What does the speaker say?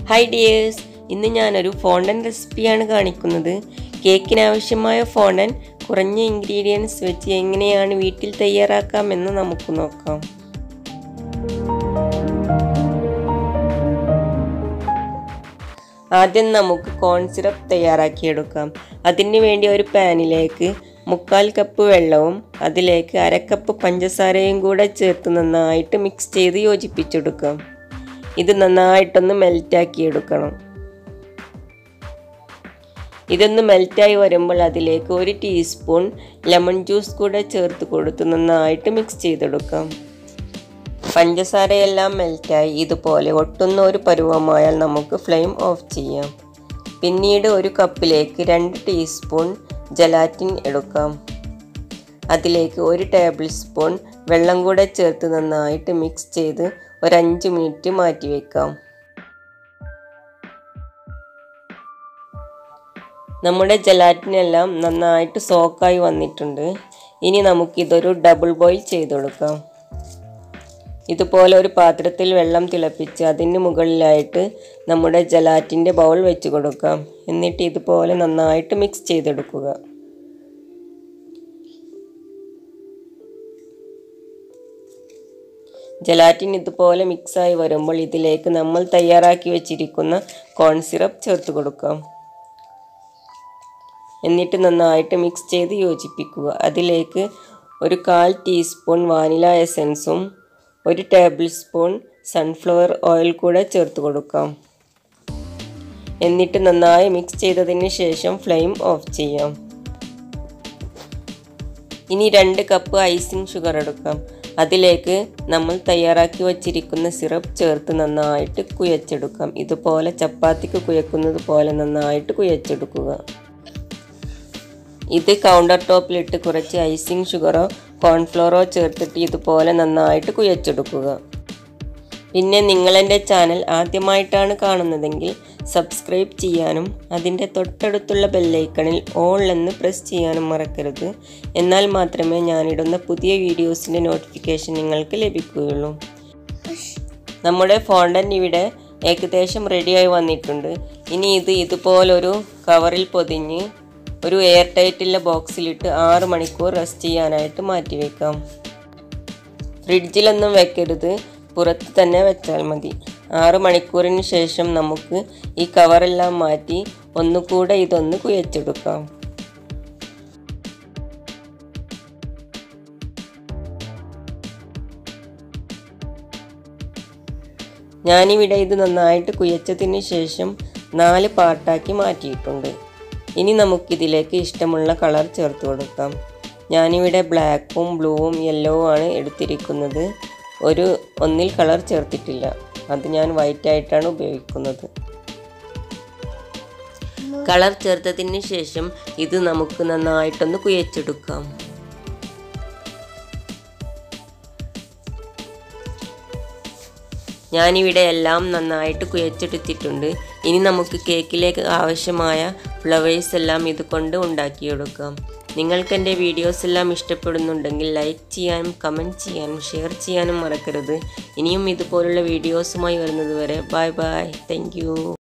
hi dears ഇന്ന് ഞാനൊരു fountain റെസിപ്പിയാണ് കാണിക്കുന്നത് കേക്കിന് ആവശ്യമായ ഫോണ്ടൻ കുറഞ്ഞ ഇൻഗ്രീഡിയൻസ് വെച്ച് എങ്ങനെയാണ് വീട്ടിൽ തയ്യാറാക്കാമെന്ന് നമുക്ക് നോക്കാം ആദ്യം നമുക്ക് കോൺ സിറപ്പ് തയ്യാറാക്കിയെടുക്കാം അതിന് വേണ്ടി ഒരു പാനിലേക്ക് മുക്കാൽ കപ്പ് വെള്ളവും അതിലേക്ക് അരക്കപ്പ് പഞ്ചസാരയും കൂടെ ചേർത്ത് നന്നായിട്ട് മിക്സ് ചെയ്ത് യോജിപ്പിച്ചെടുക്കാം ഇത് നന്നായിട്ടൊന്ന് മെൽറ്റാക്കി എടുക്കണം ഇതൊന്ന് മെൽറ്റായി വരുമ്പോൾ അതിലേക്ക് ഒരു ടീസ്പൂൺ ലെമൺ ജ്യൂസ് കൂടെ ചേർത്ത് കൊടുത്ത് നന്നായിട്ട് മിക്സ് ചെയ്തെടുക്കാം പഞ്ചസാരയെല്ലാം മെൽറ്റായി ഇതുപോലെ ഒട്ടുന്ന ഒരു പരുവമായാൽ നമുക്ക് ഫ്ലെയിം ഓഫ് ചെയ്യാം പിന്നീട് ഒരു കപ്പിലേക്ക് രണ്ട് ടീസ്പൂൺ ജലാറ്റിൻ എടുക്കാം അതിലേക്ക് ഒരു ടേബിൾ സ്പൂൺ വെള്ളം കൂടെ ചേർത്ത് നന്നായിട്ട് മിക്സ് ചെയ്ത് ഒരു അഞ്ച് മിനിറ്റ് മാറ്റി വെക്കാം നമ്മുടെ ജലാറ്റിനെല്ലാം നന്നായിട്ട് സോക്കായി വന്നിട്ടുണ്ട് ഇനി നമുക്കിതൊരു ഡബിൾ ബോയിൽ ചെയ്തെടുക്കാം ഇതുപോലെ ഒരു പാത്രത്തിൽ വെള്ളം തിളപ്പിച്ച് അതിന് മുകളിലായിട്ട് നമ്മുടെ ജലാറ്റിൻ്റെ ബൗൾ വെച്ച് കൊടുക്കാം എന്നിട്ട് ഇതുപോലെ നന്നായിട്ട് മിക്സ് ചെയ്തെടുക്കുക ജലാറ്റിൻ ഇതുപോലെ മിക്സായി വരുമ്പോൾ ഇതിലേക്ക് നമ്മൾ തയ്യാറാക്കി വെച്ചിരിക്കുന്ന കോൺ സിറപ്പ് ചേർത്ത് കൊടുക്കാം എന്നിട്ട് നന്നായിട്ട് മിക്സ് ചെയ്ത് യോജിപ്പിക്കുക അതിലേക്ക് ഒരു കാൽ ടീസ്പൂൺ വാനില എസൻസും ഒരു ടേബിൾ സ്പൂൺ സൺഫ്ലവർ ഓയിൽ കൂടെ ചേർത്ത് കൊടുക്കാം എന്നിട്ട് നന്നായി മിക്സ് ചെയ്തതിന് ശേഷം ഫ്ലെയിം ഓഫ് ചെയ്യാം ഇനി രണ്ട് കപ്പ് ഐസിങ് ഷുഗർ എടുക്കാം അതിലേക്ക് നമ്മൾ തയ്യാറാക്കി വച്ചിരിക്കുന്ന സിറപ്പ് ചേർത്ത് നന്നായിട്ട് കുഴച്ചെടുക്കാം ഇതുപോലെ ചപ്പാത്തിക്ക് കുഴക്കുന്നത് പോലെ നന്നായിട്ട് കുഴച്ചെടുക്കുക ഇത് കൗണ്ടർ ടോപ്പിലിട്ട് കുറച്ച് ഐസിങ് ഷുഗറോ കോൺഫ്ലോറോ ചേർത്തിട്ട് ഇതുപോലെ നന്നായിട്ട് കുഴച്ചെടുക്കുക പിന്നെ നിങ്ങളെൻ്റെ ചാനൽ ആദ്യമായിട്ടാണ് കാണുന്നതെങ്കിൽ സബ്സ്ക്രൈബ് ചെയ്യാനും അതിൻ്റെ തൊട്ടടുത്തുള്ള ബെല്ലൈക്കണിൽ ഓൾ എന്ന് പ്രസ് ചെയ്യാനും മറക്കരുത് എന്നാൽ മാത്രമേ ഞാനിടുന്ന പുതിയ വീഡിയോസിൻ്റെ നോട്ടിഫിക്കേഷൻ നിങ്ങൾക്ക് ലഭിക്കുകയുള്ളൂ നമ്മുടെ ഫോണ്ടൻ ഇവിടെ ഏകദേശം റെഡിയായി വന്നിട്ടുണ്ട് ഇനി ഇത് ഇതുപോലൊരു കവറിൽ പൊതിഞ്ഞ് ഒരു എയർ ടൈറ്റുള്ള ബോക്സിലിട്ട് ആറ് മണിക്കൂർ റെസ്റ്റ് ചെയ്യാനായിട്ട് മാറ്റിവെക്കാം ഫ്രിഡ്ജിലൊന്നും വെക്കരുത് പുറത്ത് തന്നെ വെച്ചാൽ മതി ആറ് മണിക്കൂറിന് ശേഷം നമുക്ക് ഈ കവറെല്ലാം മാറ്റി ഒന്നുകൂടെ ഇതൊന്ന് കുഴച്ചെടുക്കാം ഞാനിവിടെ ഇത് നന്നായിട്ട് കുഴച്ചതിന് ശേഷം നാല് പാർട്ടാക്കി മാറ്റിയിട്ടുണ്ട് ഇനി നമുക്കിതിലേക്ക് ഇഷ്ടമുള്ള കളർ ചേർത്ത് കൊടുക്കാം ഞാനിവിടെ ബ്ലാക്കും ബ്ലൂവും യെല്ലോവും ആണ് എടുത്തിരിക്കുന്നത് ഒരു ഒന്നിൽ കളർ ചേർത്തിട്ടില്ല അത് ഞാൻ വൈറ്റ് ആയിട്ടാണ് ഉപയോഗിക്കുന്നത് കളർ ചേർത്തതിന് ശേഷം ഇത് നമുക്ക് നന്നായിട്ടൊന്ന് കുഴച്ചെടുക്കാം ഞാനിവിടെ എല്ലാം നന്നായിട്ട് കുഴച്ചെടുത്തിട്ടുണ്ട് ഇനി നമുക്ക് കേക്കിലേക്ക് ആവശ്യമായ ഫ്ലവേഴ്സ് എല്ലാം ഇതുകൊണ്ട് ഉണ്ടാക്കിയെടുക്കാം നിങ്ങൾക്ക് എൻ്റെ വീഡിയോസ് എല്ലാം ഇഷ്ടപ്പെടുന്നുണ്ടെങ്കിൽ ലൈക്ക് ചെയ്യാനും കമൻറ്റ് ചെയ്യാനും ഷെയർ ചെയ്യാനും മറക്കരുത് ഇനിയും ഇതുപോലുള്ള വീഡിയോസുമായി വരുന്നത് വരെ ബൈ ബൈ താങ്ക്